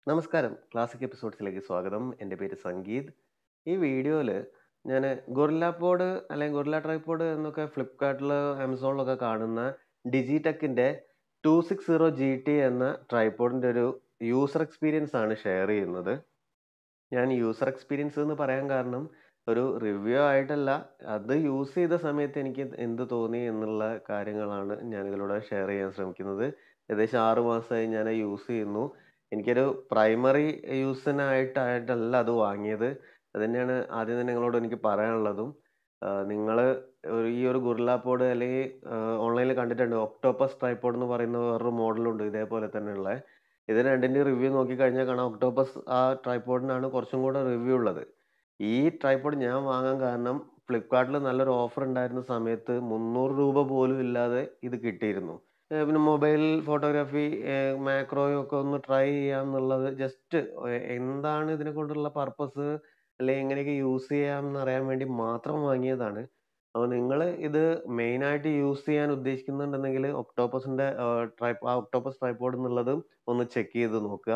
നമസ്കാരം ക്ലാസിക് എപ്പിസോഡ്സിലേക്ക് സ്വാഗതം എൻ്റെ പേര് സംഗീത് ഈ വീഡിയോയിൽ ഞാൻ ഗൊറില്ല പോഡ് അല്ലെങ്കിൽ ഗൊറില്ല ട്രൈപോഡ് എന്നൊക്കെ ഫ്ലിപ്കാർട്ടിൽ ആമസോണിലൊക്കെ കാണുന്ന ഡിജിടെക്കിൻ്റെ two six zero G T എന്ന ട്രൈപോഡിൻ്റെ ഒരു യൂസർ എക്സ്പീരിയൻസ് ആണ് ഷെയർ ചെയ്യുന്നത് ഞാൻ യൂസർ എക്സ്പീരിയൻസ് എന്ന് പറയാൻ കാരണം ഒരു റിവ്യൂ ആയിട്ടല്ല അത് യൂസ് ചെയ്ത സമയത്ത് എനിക്ക് എന്ത് തോന്നി എന്നുള്ള കാര്യങ്ങളാണ് ഞാൻ ഇതിലൂടെ ഷെയർ ചെയ്യാൻ ശ്രമിക്കുന്നത് ഏകദേശം ആറ് മാസമായി ഞാൻ യൂസ് ചെയ്യുന്നു എനിക്കൊരു പ്രൈമറി യൂസിനായിട്ടായിട്ടല്ല അത് വാങ്ങിയത് അത് തന്നെയാണ് ആദ്യം തന്നെ നിങ്ങളോട് എനിക്ക് പറയാനുള്ളതും നിങ്ങൾ ഈ ഒരു ഗുർല പോഡ് അല്ലെങ്കിൽ ഓൺലൈനിൽ കണ്ടിട്ടുണ്ട് ഒക്ടോപ്പസ് ട്രൈപോഡ് എന്ന് പറയുന്ന വേറൊരു മോഡലുണ്ട് ഇതേപോലെ തന്നെയുള്ള ഇത് രണ്ടിൻ്റെ റിവ്യൂ നോക്കിക്കഴിഞ്ഞാൽ കാണാം ഒക്ടോപ്പസ് ആ ട്രൈപോഡിനാണ് കുറച്ചും കൂടെ റിവ്യൂ ഉള്ളത് ഈ ട്രൈപോഡ് ഞാൻ വാങ്ങാൻ കാരണം ഫ്ലിപ്കാർട്ടിൽ നല്ലൊരു ഓഫർ ഉണ്ടായിരുന്ന സമയത്ത് മുന്നൂറ് രൂപ പോലും ഇല്ലാതെ ഇത് കിട്ടിയിരുന്നു പിന്നെ മൊബൈൽ ഫോട്ടോഗ്രാഫി മാക്രോയും ഒക്കെ ഒന്ന് ട്രൈ ചെയ്യാന്നുള്ളത് ജസ്റ്റ് എന്താണ് ഇതിനെ കൊണ്ടുള്ള പർപ്പസ് അല്ലെങ്കിൽ എങ്ങനെയൊക്കെ യൂസ് ചെയ്യാം എന്ന് അറിയാൻ വേണ്ടി മാത്രം വാങ്ങിയതാണ് അപ്പോൾ നിങ്ങൾ ഇത് മെയിനായിട്ട് യൂസ് ചെയ്യാൻ ഉദ്ദേശിക്കുന്നുണ്ടെങ്കിൽ ഒക്ടോപ്പസിൻ്റെ ട്രൈ ആ ഒക്ടോപ്പസ് ട്രൈപോഡ് എന്നുള്ളത് ഒന്ന് ചെക്ക് ചെയ്ത് നോക്കുക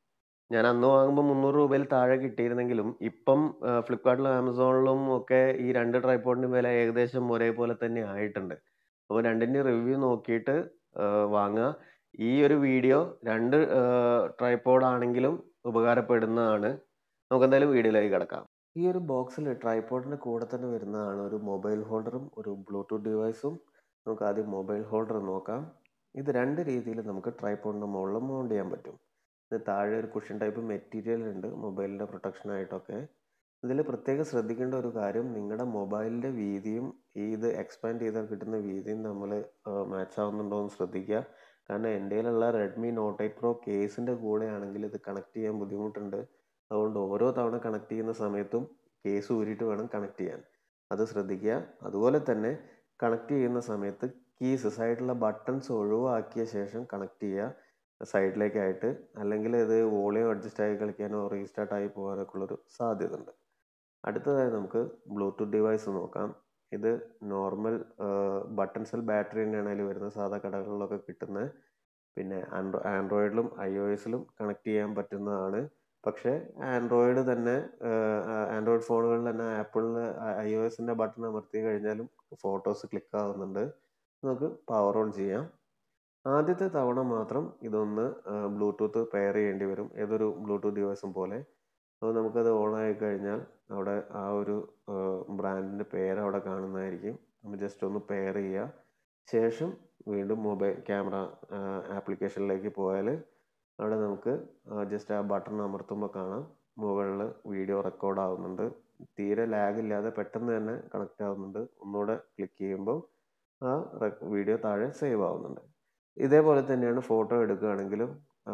ഞാൻ അന്ന് വാങ്ങുമ്പോൾ മുന്നൂറ് രൂപയിൽ താഴെ കിട്ടിയിരുന്നെങ്കിലും ഇപ്പം ഫ്ലിപ്കാർട്ടിലും ആമസോണിലും ഒക്കെ ഈ രണ്ട് ട്രൈപോഡിൻ്റെ വില ഏകദേശം ഒരേപോലെ തന്നെ ആയിട്ടുണ്ട് അപ്പോൾ രണ്ടിൻ്റെ റിവ്യൂ നോക്കിയിട്ട് വാങ്ങുക ഈ ഒരു വീഡിയോ രണ്ട് ട്രൈപോഡ് ആണെങ്കിലും ഉപകാരപ്പെടുന്നതാണ് നമുക്ക് എന്തായാലും വീഡിയോയിലേക്ക് കിടക്കാം ഈ ഒരു ബോക്സിൽ ട്രൈപോഡിൻ്റെ കൂടെ തന്നെ വരുന്നതാണ് ഒരു മൊബൈൽ ഹോൾഡറും ഒരു ബ്ലൂടൂത്ത് ഡിവൈസും നമുക്ക് ആദ്യം മൊബൈൽ ഹോൾഡർ നോക്കാം ഇത് രണ്ട് രീതിയിൽ നമുക്ക് ട്രൈപോഡിൻ്റെ മുകളിൽ മൗണ്ട് ചെയ്യാൻ പറ്റും ഇത് താഴെ ഒരു കുഷൻ ടൈപ്പ് മെറ്റീരിയൽ ഉണ്ട് മൊബൈലിൻ്റെ പ്രൊട്ടക്ഷനായിട്ടൊക്കെ ഇതിൽ പ്രത്യേകം ശ്രദ്ധിക്കേണ്ട ഒരു കാര്യം നിങ്ങളുടെ മൊബൈലിൻ്റെ വീതിയും ഈ ഇത് എക്സ്പാൻഡ് ചെയ്താൽ കിട്ടുന്ന വീതിയും നമ്മൾ മാച്ച് ആവുന്നുണ്ടോ എന്ന് ശ്രദ്ധിക്കുക കാരണം എൻ്റെ കയ്യിലുള്ള റെഡ്മി നോട്ട് എയ്റ്റ് പ്രോ കേസിൻ്റെ കൂടെ ആണെങ്കിൽ ഇത് കണക്ട് ചെയ്യാൻ ബുദ്ധിമുട്ടുണ്ട് അതുകൊണ്ട് ഓരോ തവണ കണക്ട് ചെയ്യുന്ന സമയത്തും കേസ് ഊരിയിട്ട് വേണം കണക്ട് ചെയ്യാൻ അത് ശ്രദ്ധിക്കുക അതുപോലെ തന്നെ കണക്ട് ചെയ്യുന്ന സമയത്ത് കീസ് സൈഡിലുള്ള ബട്ടൺസ് ഒഴിവാക്കിയ ശേഷം കണക്ട് ചെയ്യുക സൈഡിലേക്കായിട്ട് അല്ലെങ്കിൽ ഇത് വോളിയം അഡ്ജസ്റ്റ് ആയി കളിക്കാനോ റീസ്റ്റാർട്ട് ആയി പോകാനൊക്കെ ഉള്ളൊരു സാധ്യത ഉണ്ട് അടുത്തതായി നമുക്ക് ബ്ലൂടൂത്ത് ഡിവൈസ് നോക്കാം ഇത് നോർമൽ ബട്ടൺ സെൽ ബാറ്ററി തന്നെയാണ് അതിൽ വരുന്നത് സാധാ കടകളിലൊക്കെ കിട്ടുന്നത് പിന്നെ ആൻഡ്രോ ആൻഡ്രോയിഡിലും ഐ ഒ എസിലും കണക്ട് ചെയ്യാൻ പറ്റുന്നതാണ് പക്ഷേ ആൻഡ്രോയിഡ് തന്നെ ആൻഡ്രോയിഡ് ഫോണുകളിൽ തന്നെ ആപ്പിളിൽ ഐ ഒ എസിൻ്റെ ബട്ടൺ അമർത്തി കഴിഞ്ഞാലും ഫോട്ടോസ് ക്ലിക്ക് ആവുന്നുണ്ട് നമുക്ക് പവർ ഓൺ ചെയ്യാം ആദ്യത്തെ തവണ മാത്രം ഇതൊന്ന് ബ്ലൂടൂത്ത് പെയർ ചെയ്യേണ്ടി വരും ഏതൊരു ബ്ലൂടൂത്ത് ഡിവൈസും പോലെ അപ്പോൾ നമുക്കത് ഓൺ ആയി കഴിഞ്ഞാൽ അവിടെ ആ ഒരു ബ്രാൻഡിൻ്റെ പേര് അവിടെ കാണുന്നതായിരിക്കും നമ്മൾ ജസ്റ്റ് ഒന്ന് പെയർ ചെയ്യുക ശേഷം വീണ്ടും മൊബൈൽ ക്യാമറ ആപ്ലിക്കേഷനിലേക്ക് പോയാൽ അവിടെ നമുക്ക് ജസ്റ്റ് ആ ബട്ടൺ അമർത്തുമ്പോൾ കാണാം മുകളിൽ വീഡിയോ റെക്കോർഡ് ആവുന്നുണ്ട് തീരെ ലാഗ് ഇല്ലാതെ പെട്ടെന്ന് തന്നെ കണക്റ്റ് ആവുന്നുണ്ട് ഒന്നുകൂടെ ക്ലിക്ക് ചെയ്യുമ്പോൾ ആ വീഡിയോ താഴെ സേവ് ആവുന്നുണ്ട് ഇതേപോലെ തന്നെയാണ് ഫോട്ടോ എടുക്കുകയാണെങ്കിലും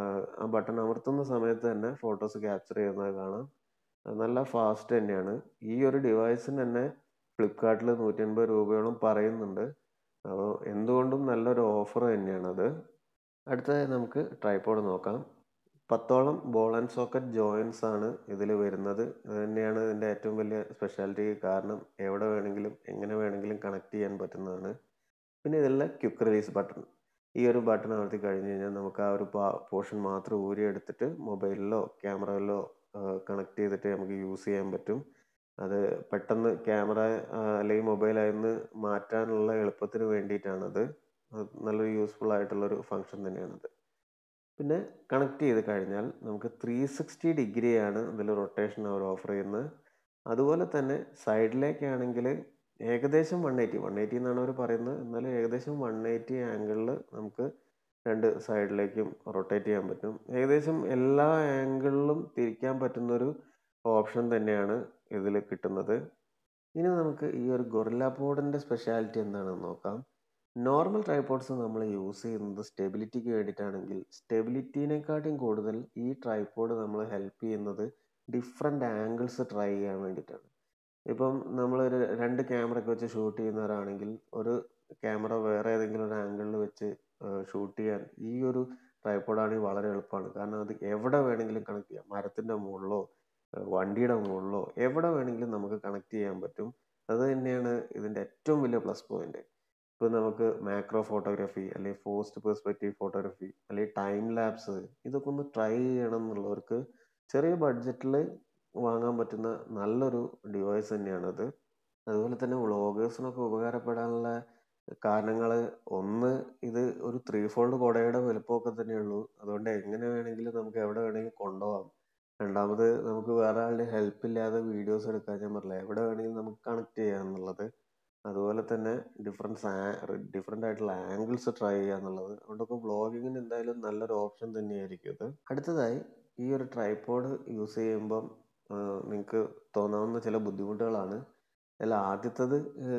ആ ബട്ടൺ അമർത്തുന്ന സമയത്ത് തന്നെ ഫോട്ടോസ് ക്യാപ്ചർ ചെയ്യുന്നത് കാണാം നല്ല ഫാസ്റ്റ് തന്നെയാണ് ഈ ഒരു ഡിവൈസിന് തന്നെ ഫ്ലിപ്കാർട്ടിൽ നൂറ്റൻപത് രൂപയോളം പറയുന്നുണ്ട് അപ്പോൾ എന്തുകൊണ്ടും നല്ലൊരു ഓഫർ തന്നെയാണത് അടുത്തതായി നമുക്ക് ട്രൈപോഡ് നോക്കാം പത്തോളം ബോൾ ആൻഡ് സോക്കറ്റ് ജോയിൻസ് ആണ് ഇതിൽ വരുന്നത് അത് തന്നെയാണ് ഇതിൻ്റെ ഏറ്റവും വലിയ സ്പെഷ്യാലിറ്റി കാരണം എവിടെ വേണമെങ്കിലും എങ്ങനെ വേണമെങ്കിലും കണക്ട് ചെയ്യാൻ പറ്റുന്നതാണ് പിന്നെ ഇതിലുള്ള ക്വിക്ക് റിലീസ് ബട്ടൺ ഈ ഒരു ബട്ടൺ അമർത്തി കഴിഞ്ഞ് കഴിഞ്ഞാൽ നമുക്ക് ആ ഒരു പോർഷൻ മാത്രം ഊരി എടുത്തിട്ട് മൊബൈലിലോ ക്യാമറയിലോ കണക്ട് ചെയ്തിട്ട് നമുക്ക് യൂസ് ചെയ്യാൻ പറ്റും അത് പെട്ടെന്ന് ക്യാമറ അല്ലെങ്കിൽ മൊബൈലായിരുന്നു മാറ്റാനുള്ള എളുപ്പത്തിന് വേണ്ടിയിട്ടാണത് നല്ലൊരു യൂസ്ഫുൾ ആയിട്ടുള്ളൊരു ഫങ്ഷൻ തന്നെയാണത് പിന്നെ കണക്ട് ചെയ്ത് കഴിഞ്ഞാൽ നമുക്ക് ത്രീ സിക്സ്റ്റി ഡിഗ്രിയാണ് ഇതിൽ റൊട്ടേഷൻ അവർ ഓഫർ ചെയ്യുന്നത് അതുപോലെ തന്നെ സൈഡിലേക്കാണെങ്കിൽ ഏകദേശം വൺ എയ്റ്റി വൺ എയ്റ്റി എന്നാണ് അവർ പറയുന്നത് എന്നാലും ഏകദേശം വൺ എയ്റ്റി ആംഗിളിൽ നമുക്ക് രണ്ട് സൈഡിലേക്കും റൊട്ടേറ്റ് ചെയ്യാൻ പറ്റും ഏകദേശം എല്ലാ ആംഗിളിലും തിരിക്കാൻ പറ്റുന്നൊരു ഓപ്ഷൻ തന്നെയാണ് ഇതിൽ കിട്ടുന്നത് ഇനി നമുക്ക് ഈ ഒരു ഗൊറില്ല പോഡിൻ്റെ സ്പെഷ്യാലിറ്റി എന്താണെന്ന് നോക്കാം നോർമൽ ട്രൈപോഡ്സ് നമ്മൾ യൂസ് ചെയ്യുന്നത് സ്റ്റെബിലിറ്റിക്ക് വേണ്ടിയിട്ടാണെങ്കിൽ സ്റ്റെബിലിറ്റീനെക്കാട്ടിയും കൂടുതൽ ഈ ട്രൈപോഡ് നമ്മൾ ഹെൽപ്പ് ചെയ്യുന്നത് ഡിഫറെൻ്റ് ആംഗിൾസ് ട്രൈ ചെയ്യാൻ വേണ്ടിയിട്ടാണ് ഇപ്പം നമ്മൾ ഒരു രണ്ട് ക്യാമറ ഒക്കെ വെച്ച് ഷൂട്ട് ചെയ്യുന്നവരാണെങ്കിൽ ഒരു ക്യാമറ വേറെ ഏതെങ്കിലും ഒരു ആംഗിളിൽ വെച്ച് ഷൂട്ട് ചെയ്യാൻ ഈ ഒരു ട്രൈപോഡാണെങ്കിൽ വളരെ എളുപ്പമാണ് കാരണം അത് എവിടെ വേണമെങ്കിലും കണക്ട് ചെയ്യാം മരത്തിൻ്റെ മുകളിലോ വണ്ടിയുടെ മുകളിലോ എവിടെ വേണമെങ്കിലും നമുക്ക് കണക്ട് ചെയ്യാൻ പറ്റും അത് തന്നെയാണ് ഇതിൻ്റെ ഏറ്റവും വലിയ പ്ലസ് പോയിന്റ് ഇപ്പോൾ നമുക്ക് മാക്രോ ഫോട്ടോഗ്രാഫി അല്ലെങ്കിൽ പോസ്റ്റ് പെർസ്പെക്റ്റീവ് ഫോട്ടോഗ്രാഫി അല്ലെങ്കിൽ ടൈം ലാപ്സ് ഇതൊക്കെ ഒന്ന് ട്രൈ ചെയ്യണം എന്നുള്ളവർക്ക് ചെറിയ ബഡ്ജറ്റിൽ വാങ്ങാൻ പറ്റുന്ന നല്ലൊരു ഡിവൈസ് തന്നെയാണത് അതുപോലെ തന്നെ വ്ളോഗേഴ്സിനൊക്കെ ഉപകാരപ്പെടാനുള്ള കാരണങ്ങൾ ഒന്ന് ഇത് ഒരു ത്രീ ഫോൾഡ് കുടയുടെ വലുപ്പമൊക്കെ തന്നെയുള്ളൂ അതുകൊണ്ട് എങ്ങനെ വേണമെങ്കിലും നമുക്ക് എവിടെ വേണമെങ്കിലും കൊണ്ടുപോകാം രണ്ടാമത് നമുക്ക് വേറെ ആളുടെ ഹെൽപ്പ് ഇല്ലാതെ വീഡിയോസ് എടുക്കാൻ ഞാൻ പറഞ്ഞില്ല എവിടെ വേണമെങ്കിലും നമുക്ക് കണക്ട് ചെയ്യാം എന്നുള്ളത് അതുപോലെ തന്നെ ഡിഫറൻസ് ഡിഫറെൻ്റ് ആയിട്ടുള്ള ആംഗിൾസ് ട്രൈ ചെയ്യുക എന്നുള്ളത് അതുകൊണ്ടൊക്കെ വ്ളോഗിങ്ങിന് എന്തായാലും നല്ലൊരു ഓപ്ഷൻ തന്നെയായിരിക്കും ഇത് അടുത്തതായി ഈ ഒരു ട്രൈപോഡ് യൂസ് ചെയ്യുമ്പം നിങ്ങൾക്ക് തോന്നാവുന്ന ചില ബുദ്ധിമുട്ടുകളാണ് അതിൽ ആദ്യത്തത്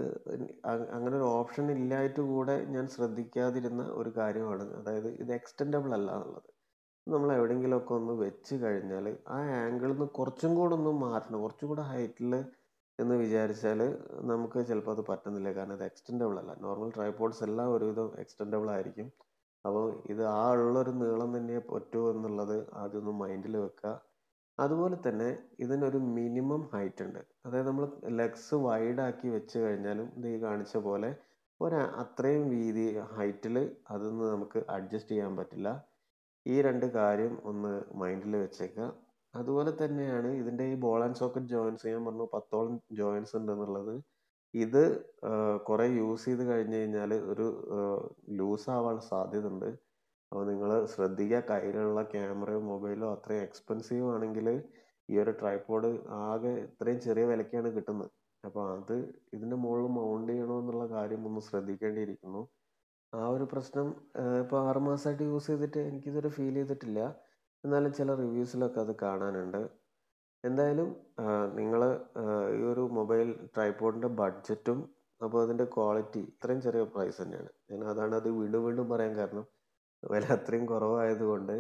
അങ്ങനെ ഒരു ഓപ്ഷൻ ഇല്ലായിട്ട് കൂടെ ഞാൻ ശ്രദ്ധിക്കാതിരുന്ന ഒരു കാര്യമാണ് അതായത് ഇത് എക്സ്റ്റെൻഡബിൾ അല്ല എന്നുള്ളത് നമ്മൾ എവിടെയെങ്കിലുമൊക്കെ ഒന്ന് വെച്ച് കഴിഞ്ഞാൽ ആ ആംഗിളിൽ നിന്ന് കുറച്ചും കൂടെ ഒന്ന് മാറ്റണം കുറച്ചും കൂടെ ഹൈറ്റിൽ എന്ന് വിചാരിച്ചാൽ നമുക്ക് ചിലപ്പോൾ അത് പറ്റുന്നില്ല കാരണം ഇത് എക്സ്റ്റെൻഡബിൾ അല്ല നോർമൽ ട്രൈപോഡ്സ് എല്ലാം ഒരുവിധം എക്സ്റ്റെൻഡബിൾ ആയിരിക്കും അപ്പോൾ ഇത് ആ ഉള്ളൊരു നീളം തന്നെ പറ്റുമോ എന്നുള്ളത് ആദ്യം ഒന്ന് മൈൻഡിൽ വെക്കുക അതുപോലെ തന്നെ ഇതിനൊരു മിനിമം ഹൈറ്റ് ഉണ്ട് അതായത് നമ്മൾ ലെഗ്സ് വൈഡ് ആക്കി വെച്ച് കഴിഞ്ഞാലും ഇത് ഈ കാണിച്ച പോലെ ഒരു അത്രയും വീതി ഹൈറ്റിൽ അതൊന്നും നമുക്ക് അഡ്ജസ്റ്റ് ചെയ്യാൻ പറ്റില്ല ഈ രണ്ട് കാര്യം ഒന്ന് മൈൻഡിൽ വെച്ചേക്കുക അതുപോലെ തന്നെയാണ് ഇതിൻ്റെ ഈ ബോൾ ആൻഡ് സോക്കറ്റ് ജോയിൻസ് ഞാൻ പറഞ്ഞു പത്തോളം ജോയിൻസ് ഉണ്ടെന്നുള്ളത് ഇത് കുറേ യൂസ് ചെയ്ത് കഴിഞ്ഞ് കഴിഞ്ഞാൽ ഒരു ലൂസ് ആവാനുള്ള സാധ്യത ഉണ്ട് അപ്പോൾ നിങ്ങൾ ശ്രദ്ധിക്കുക കയ്യിലുള്ള ക്യാമറയോ മൊബൈലോ അത്രയും എക്സ്പെൻസീവ് ആണെങ്കിൽ ഈ ഒരു ട്രൈപോഡ് ആകെ ഇത്രയും ചെറിയ വിലയ്ക്കാണ് കിട്ടുന്നത് അപ്പോൾ അത് ഇതിൻ്റെ മുകളിൽ മൗണ്ട് ചെയ്യണോ എന്നുള്ള കാര്യം ഒന്ന് ശ്രദ്ധിക്കേണ്ടിയിരിക്കുന്നു ആ ഒരു പ്രശ്നം ഇപ്പോൾ ആറ് മാസമായിട്ട് യൂസ് ചെയ്തിട്ട് എനിക്കിതുവരെ ഫീൽ ചെയ്തിട്ടില്ല എന്നാലും ചില റിവ്യൂസിലൊക്കെ അത് കാണാനുണ്ട് എന്തായാലും നിങ്ങൾ ഈ ഒരു മൊബൈൽ ട്രൈപോഡിൻ്റെ ബഡ്ജറ്റും അപ്പോൾ അതിൻ്റെ ക്വാളിറ്റി ഇത്രയും ചെറിയ പ്രൈസ് തന്നെയാണ് ഞാൻ അതാണ് അത് വീണ്ടും വീണ്ടും പറയാൻ കാരണം വില അത്രയും കുറവായതുകൊണ്ട്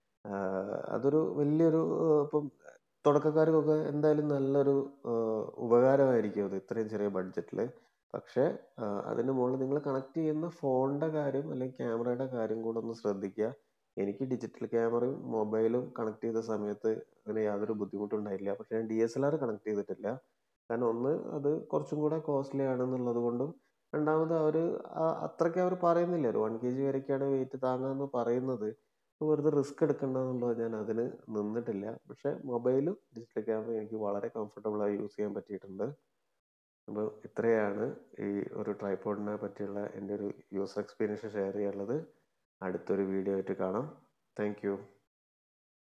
അതൊരു വലിയൊരു ഇപ്പം തുടക്കക്കാർക്കൊക്കെ എന്തായാലും നല്ലൊരു ഉപകാരമായിരിക്കും അത് ഇത്രയും ചെറിയ ബഡ്ജറ്റിൽ പക്ഷേ അതിന് മുകളിൽ നിങ്ങൾ കണക്ട് ചെയ്യുന്ന ഫോണിൻ്റെ കാര്യം അല്ലെങ്കിൽ ക്യാമറയുടെ കാര്യം കൂടെ ഒന്ന് ശ്രദ്ധിക്കുക എനിക്ക് ഡിജിറ്റൽ ക്യാമറയും മൊബൈലും കണക്ട് ചെയ്ത സമയത്ത് അങ്ങനെ യാതൊരു ബുദ്ധിമുട്ടുണ്ടായില്ല പക്ഷേ ഞാൻ D S L R connect ചെയ്തിട്ടില്ല കാരണം ഒന്ന് അത് കുറച്ചും കൂടെ കോസ്റ്റ്ലി ആണെന്നുള്ളത് കൊണ്ടും രണ്ടാമത് അവർ അത്രയ്ക്ക് അവർ പറയുന്നില്ല ഒരു വൺ കെ ജി വരെയൊക്കെയാണ് വെയിറ്റ് താങ്ങാമെന്ന് പറയുന്നത് വെറുതെ റിസ്ക് എടുക്കണ്ട എന്നുള്ളത് ഞാൻ അതിന് നിന്നിട്ടില്ല പക്ഷേ മൊബൈലും ഡിജിറ്റൽ ക്യാമറ എനിക്ക് വളരെ കംഫർട്ടബിളായി യൂസ് ചെയ്യാൻ പറ്റിയിട്ടുണ്ട് അപ്പോൾ ഇത്രയാണ് ഈ ഒരു ട്രൈപോഡിനെ പറ്റിയുള്ള എൻ്റെ ഒരു യൂസർ എക്സ്പീരിയൻസ് ഷെയർ ചെയ്യാനുള്ളത് അടുത്തൊരു വീഡിയോ ആയിട്ട് കാണാം താങ്ക്